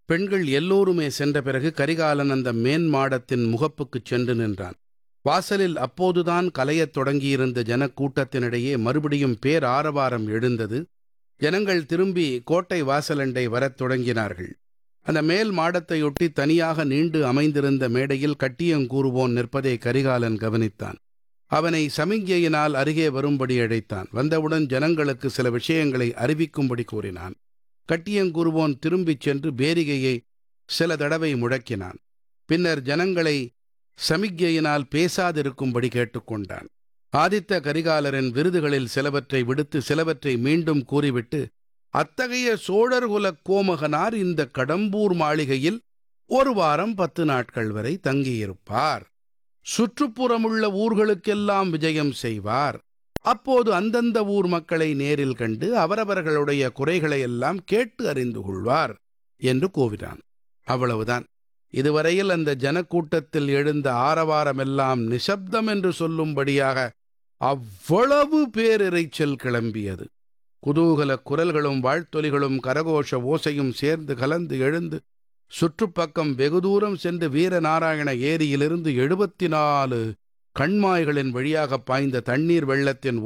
பெண்கள் எல்லோருமே சென்ற பிறகு கரிகாலன் அந்த மேன் மாடத்தின் முகப்புக்குச் சென்று நின்றான் வாசலில் அப்போதுதான் கலையத் தொடங்கியிருந்த ஜனக்கூட்டத்தினிடையே மறுபடியும் பேர் ஆரவாரம் எழுந்தது ஜனங்கள் திரும்பி கோட்டை வாசலண்டை வரத் தொடங்கினார்கள் அந்த மேல் மாடத்தையொட்டி தனியாக நீண்டு அமைந்திருந்த மேடையில் கட்டியங்கூறுவோன் நிற்பதை கரிகாலன் கவனித்தான் அவனை சமிக்ஞையினால் அருகே வரும்படி அழைத்தான் வந்தவுடன் ஜனங்களுக்கு சில விஷயங்களை அறிவிக்கும்படி கூறினான் கட்டியங்கூறுவோன் திரும்பிச் சென்று பேரிகையை சில தடவை முழக்கினான் பின்னர் ஜனங்களை சமிக்ஞையினால் பேசாதிருக்கும்படி கேட்டுக்கொண்டான் ஆதித்த கரிகாலரின் விருதுகளில் சிலவற்றை விடுத்து சிலவற்றை மீண்டும் கூறிவிட்டு அத்தகைய சோழர்குலக் கோமகனார் இந்த கடம்பூர் மாளிகையில் ஒரு வாரம் பத்து நாட்கள் வரை தங்கியிருப்பார் சுற்றுப்புறமுள்ள ஊர்களுக்கெல்லாம் விஜயம் செய்வார் அப்போது அந்தந்த ஊர் மக்களை நேரில் கண்டு அவரவர்களுடைய குறைகளை எல்லாம் கேட்டு அறிந்து கொள்வார் என்று கூவினான் அவ்வளவுதான் இதுவரையில் அந்த ஜனக்கூட்டத்தில் எழுந்த ஆரவாரமெல்லாம் நிசப்தம் என்று சொல்லும்படியாக அவ்வளவு பேரிரைச்சல் கிளம்பியது குதூகல குரல்களும் வாழ்த்தொலிகளும் கரகோஷ ஓசையும் சேர்ந்து கலந்து எழுந்து சுற்றுப்பக்கம் வெகு தூரம் சென்று வீரநாராயண ஏரியிலிருந்து எழுபத்தி நாலு கண்மாய்களின் வழியாக பாய்ந்த தண்ணீர் வெள்ளத்தின்